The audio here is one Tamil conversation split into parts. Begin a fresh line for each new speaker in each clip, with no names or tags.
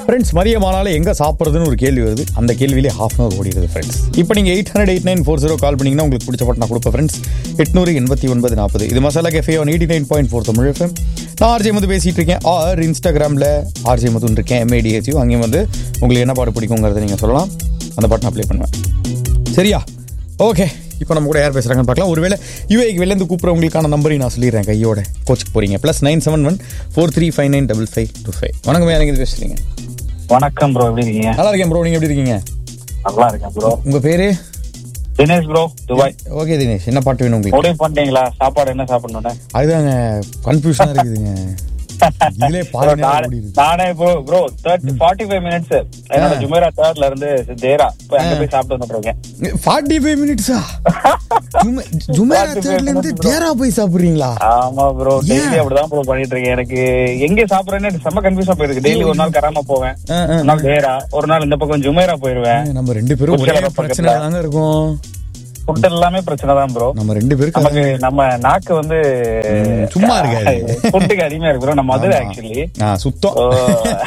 ஃப்ரெண்ட்ஸ் மதியமானால எங்கே சாப்பிட்றதுன்னு ஒரு கேள்வி வருது அந்த கேள்வியிலே ஹாஃப் அன் அவர் ஓடிடுது ஃப்ரெண்ட்ஸ் இப்போ நீங்கள் eight hundred eight nine four zero call பண்ணிங்கன்னா உங்களுக்கு பிடிச்ச பட்டு நான் கொடுப்பேன் ஃப்ரெண்ட்ஸ் எட்நூறு எண்பத்தி ஒன்பது நாற்பது இது masala cafe one eighty nine point four Tamil FM நான் ஆர்ஜே மது பேசிகிட்டு இருக்கேன் ஆர் இன்ஸ்டாகிராமில் ஆர்ஜே மதுன்னு இருக்கேன் எம்ஏடிஹெச்யூ அங்கேயும் வந்து உங்களுக்கு என்ன பாட்டு பிடிக்குங்கிறத நீங்கள் சொல்லலாம் அந்த பாட்டு நான் ப்ளே பண்ணுவேன் சரியா ஓகே இப்போ நம்ம கூட யார் பேசுகிறாங்கன்னு பார்க்கலாம் ஒருவேளை யூஏக்கு வெளிலேருந்து கூப்பிட்றவங்களுக்கான நம்பரையும் நான் சொல்லிடுறேன் கையோட கோச்சுக்கு போகிறீங்க plus nine seven one four three five nine double five two five வணக்கம் யார் எங்கே பேசுகிறீங்க
வணக்கம் ப்ரோ எப்படி இருக்கீங்க
நல்லா இருக்கேன் ப்ரோ நீங்கள் எப்படி இருக்கீங்க
நல்லா இருக்கேன் ப்ரோ
உங்கள் பேர்
Dinesh bro Dubai
okay Dinesh என்ன பாட்டு வேணும் உங்களுக்கு
முடிவு பண்ணிட்டீங்களா சாப்பாடு என்ன சாப்பிடணும்னு
அதுதாங்க கன்ஃபியூஷனாக இருக்குதுங்க இதுலே பாதி நேரம்
நானே-
ஓடிடுது.
நானே bro bro thirty forty five minutes என்னோட
ஆ.
ஜுமேரா தேர்ட்ல இருந்து தேரா போய் அங்க
ஆ.
போய் சாப்பிட்டு வந்துட்டு இருக்கேன்
ஃபார்ட்டி ஃபைவ் மினிட்ஸா ஜுமேரா
45
தேர்ட்லேருந்து
minutes bro.
தேரா போய் சாப்பிட்றீங்களா
ஆமா ப்ரோ
ஏன்?
டெய்லி அப்படிதான் ப்ரோ பண்ணிட்டு இருக்கேன் எனக்கு எங்க சாப்பிடுறேன்னு எனக்கு செம்ம கன்ஃபியூஸா போயிருக்கு டெய்லி ஒரு நாள் கராம போவேன்
ஆ, ஆ,
ஒரு நாள் தேரா ஒரு நாள் இந்த பக்கம் ஜுமேரா போயிருவேன்
நம்ம ரெண்டு பேரும் ஒரே
உச்சவர
பிரச்சனை
பக்கத்துல.
தாங்க இருக்கும்
ஃபுட் எல்லாமே பிரச்சனை தான் ப்ரோ
நம்ம ரெண்டு பேருக்கு
நமக்கு நம்ம நாக்கு வந்து
ம், சும்மா இருக்காது.
ஃபுட்டுக்கு அடிமையா இருக்கு bro. நம்ம மதுரை
ஆமா.
ஆக்சுவலி
ஆ சுத்தம்
ஓ.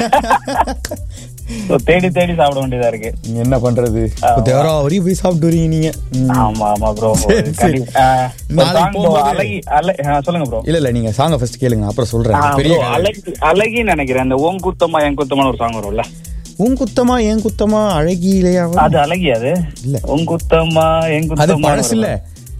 So, தேடி தேடி சாப்பிட வேண்டியதா இருக்கு
நீங்க என்ன பண்றது இப்போ தேவரா வரையும் போய் சாப்பிட்டு வரீங்க நீங்க ம்.
ஆமா ஆமா ப்ரோ
சரி, சரி. நாளைக்கு போகும்போது-
அழகி அல- ஆ, சொல்லுங்க ப்ரோ
இல்ல இல்ல நீங்க சாங்க ஃபர்ஸ்ட் கேளுங்க நான் அப்புறம் சொல்றேன் பெரிய கதை.
அழகி அழகின்னு நினைக்கிறேன் இந்த ஓம் குத்தமா என் குத்தமான ஒரு சாங் வரும்ல
உன் குத்தமா என் குத்தமா அழகிலையா
அது அழகி அது
இல்ல.
உன் குத்தமா என்
அது
குத்தமா
பழசு இல்ல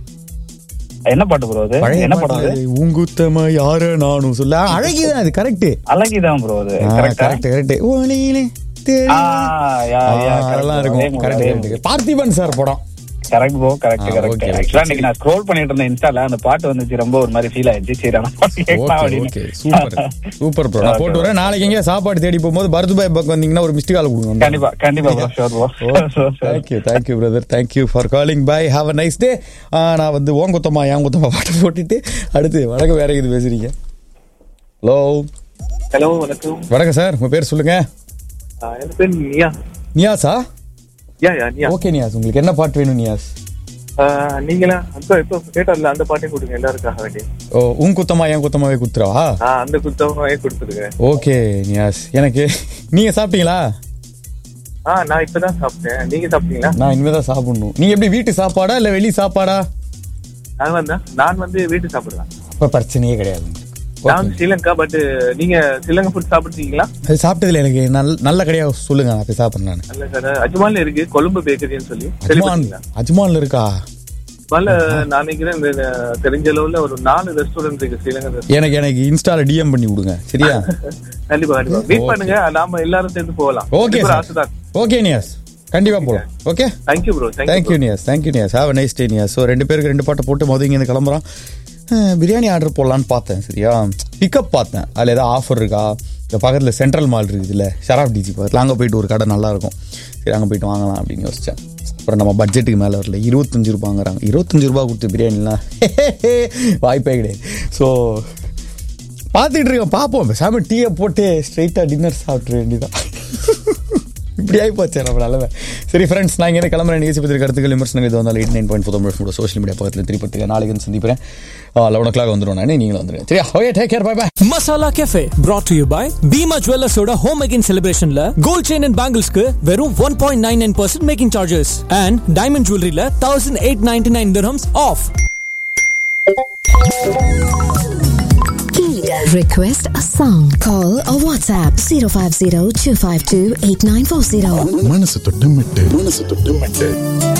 என்ன பாட்டு ப்ரோ அது
பழைய
என்ன படம் அது
பாட்டு உன் குத்தமா யார நானும் சொல்ல அழகிதான் அது கரெக்ட்
அழகிதான் ப்ரோ அது கரெக்டா
கரெக்ட் கரெக்ட் ஒளியிலே தெரி-
ஆ, யா,
ஆ,
யா, correct
அதெல்லாம்
bro.
இருக்கும்
அதே மாதிரி,
கரெக்ட்
அதே
கரெக்ட் பார்த்திபன் சார் படம்
கரெக்ட் ப்ரோ கரெக்ட்
ஆ,
கரெக்ட்
okay, okay.
ஆக்சுவலா இன்னைக்கு நான் ஸ்க்ரோல் பண்ணிட்டு இருந்தேன் இன்ஸ்டால அந்த பாட்டு வந்துச்சு ரொம்ப ஒரு மாதிரி ஃபீல் ஆயிடுச்சு சரி அந்த பாட்டு கேட்கலாம்
okay okay super super bro நான்
Okay,
போட்டு வரேன் நாளைக்கு எங்க சாப்பாடு தேடி போகும்போது பரதுபாய் பக்கம் வந்தீங்கன்னா ஒரு மிஸ்டு கால் கொடுங்க
கண்டிப்பா கண்டிப்பா bro sure bro
thank you thank you brother thank you for calling bye have a nice day நான் வந்து ஓன் குத்தமா ஏன் குத்தமா பாட்டு போட்டுட்டு அடுத்து வணக்கம் வேற இது பேசுறீங்க ஹலோ
ஹலோ வணக்கம்
வணக்கம் சார் உங்க பேர் சொல்லுங்க
ஆ, என் பேர் நியா
நியாஸா
யா யா நியா
ஓகே நியாஸ் உங்களுக்கு என்ன பாட்டு வேணும் நியாஸ்
ஆ, நீங்களா அந்த இப்போ கேட்டார்ல அந்த பாட்டையும் கொடுங்க எல்லாருக்காக வேண்டி
ஓ உன் குத்தமா ஏன் குத்தமாவே குத்துறவா
ஆ அந்த குத்தமாவே கொடுத்துருங்க
ஓகே நியாஸ் எனக்கு நீங்க சாப்பிட்டீங்களா
ஆ நான் இப்பதான் சாப்பிட்டேன் நீங்க சாப்பிட்டீங்களா
நான் இனிமேதான் சாப்பிடணும் நீங்க எப்படி வீட்டு சாப்பாடா இல்ல வெளி சாப்பாடா
நான் வந்தேன் நான் வந்து வீட்டு சாப்பிடுறேன்
அப்ப பிரச்சனையே கிடையாது
நான் வந்து ஸ்ரீலங்கா பட் நீங்க ஸ்ரீலங்கா ஃபுட் சாப்பிடுறீங்களா
அது சாப்பிட்டதுல எனக்கு நல்ல நல்ல கடையா சொல்லுங்க நான் போய் சாப்பிட்றேன் நான்
இல்ல சார் அஜ்மான்ல இருக்கு கொழும்பு பேக்கரின்னு சொல்லி
அஜ்மான்
கேள்விப்பட்டீங்களா
அஜ்மான்ல இருக்கா
முதல்ல நான் நினைக்கிறேன் இந்த தெரிஞ்ச அளவுல ஒரு நாலு ரெஸ்டாரண்ட் இருக்கு ஸ்ரீலங்கா restaurant.
எனக்கு எனக்கு இன்ஸ்டால டிஎம் பண்ணி விடுங்க சரியா
கண்டிப்பா கண்டிப்பா வெயிட் பண்ணுங்க நாம எல்லாரும் சேர்ந்து போகலாம்
ஓகே
ஒரு
சார்
ஆசைதான்
ஓகே நியாஸ் கண்டிப்பா போலாம் okay
thank you bro
thank you Niyas thank you Niyas have nice day Niyas so ரெண்டு பேருக்கு ரெண்டு பாட்டை போட்டு மொதல் இங்கே கிளம்புறான் அஹ், பிரியாணி ஆர்டர் போடலான்னு பார்த்தேன் சரியா பிக்கப் பார்த்தேன் அதில் ஏதாவது ஆஃபர் இருக்கா இந்த பக்கத்தில் சென்ட்ரல் மால் இருக்குது இல்லை ஷராப் டிஜி பக்கத்தில் அங்கே போயிட்டு ஒரு கடை நல்லா இருக்கும் சரி அங்கே போயிட்டு வாங்கலாம் அப்படின்னு யோசிச்சேன் அப்புறம் நம்ம பட்ஜெட்டுக்கு மேலே வரல இருபத்தஞ்சு ரூபாங்கிறாங்க இருபத்தஞ்சு ரூபா கொடுத்து பிரியாணிலாம் வாய்ப்பே கிடையாது ஸோ பார்த்துட்டு இருக்கேன் பார்ப்போம் பேசாம டீயை போட்டு ஸ்ட்ரைட்டாக டின்னர் சாப்பிட்ற வேண்டியதான் இப்படி ஆகி போச்சு நம்ம நல்லவே சரி ஃப்ரெண்ட்ஸ் நான் இங்கே கிளம்புறேன் நிகழ்ச்சி பத்திரிக்கை கருத்துக்கள் விமர்சனங்கள் இது வந்தாலும் eight nine point four Tamil social media பக்கத்தில் திருப்பத்துக்கு நாளைக்கு வந்து சந்திப்பேன் லெவன் ஓ கிளாக் வந்துடும் நான் நீங்களும் வந்துடுங்க சரியா okay take care bye bye
masala cafe brought to you by Bhima ஜுவல்லர்ஸோட ஹோம் மேக்கிங் செலிப்ரேஷன்ல கோல்ட் செயின் அண்ட் பேங்கிள்ஸ்க்கு வெறும் one point nine nine percent making charges and diamond ஜுவல்லரியில thousand eight ninety nine dirhams off
Request a song. Call or WhatsApp 050 252 8940.
மனசு தொட்டு மெட்டு மனசு தொட்டு மெட்டு